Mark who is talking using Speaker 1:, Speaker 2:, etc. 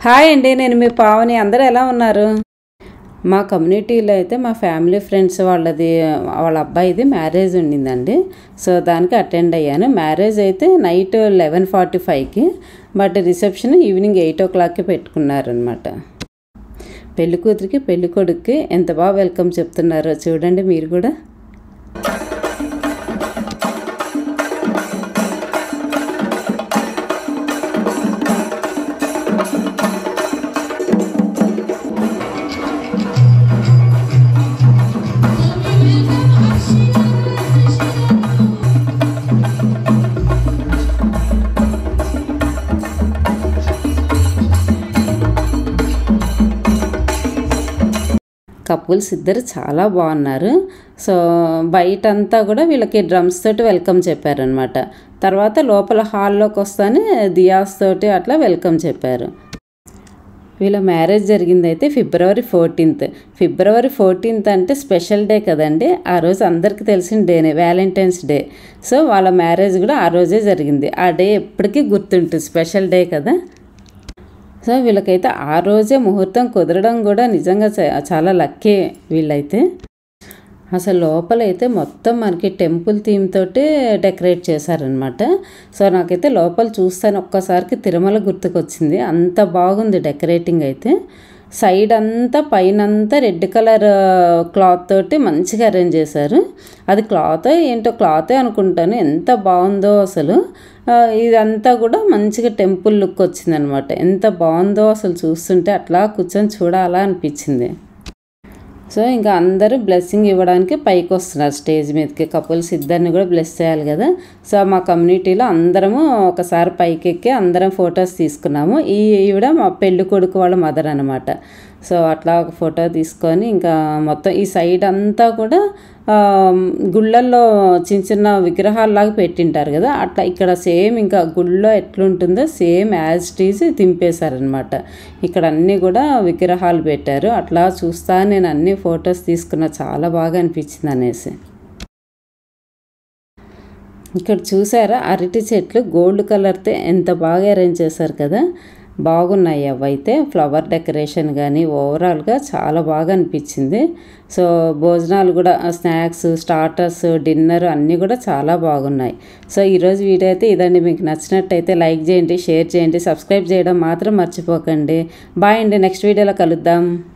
Speaker 1: hi అండి నేను మీ పావని అందరూ ఎలా ఉన్నారు మా కమ్యూనిటీలో అయితే మా ఫ్యామిలీ ఫ్రెండ్స్ వాళ్ళది వాళ్ళ అబ్బాయిది మ్యారేజ్ ఉండిందండి సో దానికి అటెండ్ అయ్యాను మ్యారేజ్ అయితే నైట్ లెవెన్ ఫార్టీ ఫైవ్కి బట్ రిసెప్షన్ ఈవినింగ్ ఎయిట్ ఓ క్లాక్కి పెట్టుకున్నారనమాట పెళ్లి కూతురికి పెళ్లి కొడుక్కి ఎంత బాగా వెల్కమ్ చెప్తున్నారో చూడండి మీరు కూడా కపుల్స్ ఇద్దరు చాలా బాగున్నారు సో బయటంతా కూడా వీళ్ళకి డ్రమ్స్ తోటి వెల్కమ్ చెప్పారనమాట తర్వాత లోపల హాల్లోకి వస్తానే దియాస్ తోటి అట్లా వెల్కమ్ చెప్పారు వీళ్ళ మ్యారేజ్ జరిగింది అయితే ఫిబ్రవరి ఫోర్టీన్త్ ఫిబ్రవరి ఫోర్టీన్త్ అంటే స్పెషల్ డే కదండి ఆ రోజు అందరికీ తెలిసిన డేనే వ్యాలంటైన్స్ డే సో వాళ్ళ మ్యారేజ్ కూడా ఆ రోజే జరిగింది ఆ డే ఎప్పటికీ గుర్తుంటుంది స్పెషల్ డే కదా సో వీళ్ళకైతే ఆ రోజే ముహూర్తం కుదరడం కూడా నిజంగా చా- చాలా లక్కీ వీళ్ళైతే అసలు లోపలైతే మొత్తం మనకి టెంపుల్ థీమ్ తోటి డెకరేట్ చేశారనమాట సో నాకైతే లోపల చూస్తాను ఒక్కసారికి తిరుమల గుర్తుకొచ్చింది అంత బాగుంది డెకరేటింగ్ అయితే సైడ్ అంతా పైన అంతా రెడ్ కలర్ క్లాత్ తోటి మంచిగా అరేంజ్ చేశారు అది క్లాత్ ఏంటో క్లాతే అనుకుంటాను ఎంత బాగుందో అసలు ఆ, ఇదంతా కూడా మంచిగా టెంపుల్ లుక్ వచ్చిందనమాట ఎంత బాగుందో అసలు చూస్తుంటే అట్లా కూర్చొని చూడాలా అనిపించింది సో ఇంకా అందరూ బ్లెస్సింగ్ ఇవ్వడానికి పైకి వస్తున్నారు స్టేజ్ మీదకి కపుల్స్ ఇద్దరిని కూడా బ్లెస్ చేయాలి కదా సో మా కమ్యూనిటీలో అందరము ఒకసారి పైకి ఎక్కి అందరం ఫొటోస్ తీసుకున్నాము ఈ ఈవిడ మా పెళ్లి కొడుకు వాళ్ళ మదర్ అనమాట సో అట్లా ఒక ఫోటో తీసుకొని ఇంకా మొత్తం ఈ సైడ్ అంతా కూడా ఆ, గుళ్ళల్లో చిన్న చిన్న విగ్రహాల్లాగా పెట్టింటారు కదా అట్లా ఇక్కడ సేమ్ ఇంకా గుళ్ళో ఎట్లుంటుందో సేమ్ యాజ్ టీజ్ తింపేశారనమాట ఇక్కడ అన్నీ కూడా విగ్రహాలు పెట్టారు అట్లా చూస్తా నేను అన్ని ఫొటోస్ తీసుకున్నా చాలా బాగా అనిపించింది అనేసి ఇక్కడ చూసారా అరటి చెట్లు గోల్డ్ కలర్తో ఎంత బాగా అరేంజ్ చేశారు కదా బాగున్నాయి అవైతే ఫ్లవర్ డెకరేషన్ కానీ ఓవరాల్గా చాలా బాగా అనిపించింది సో భోజనాలు కూడా స్నాక్స్ స్టార్టర్స్ డిన్నర్ అన్నీ కూడా చాలా బాగున్నాయి సో ఈరోజు వీడియో అయితే ఇదండి మీకు నచ్చినట్టయితే లైక్ చేయండి షేర్ చేయండి సబ్స్క్రైబ్ చేయడం మాత్రం మర్చిపోకండి బాయ్ అండి నెక్స్ట్ వీడియోలో కలుద్దాం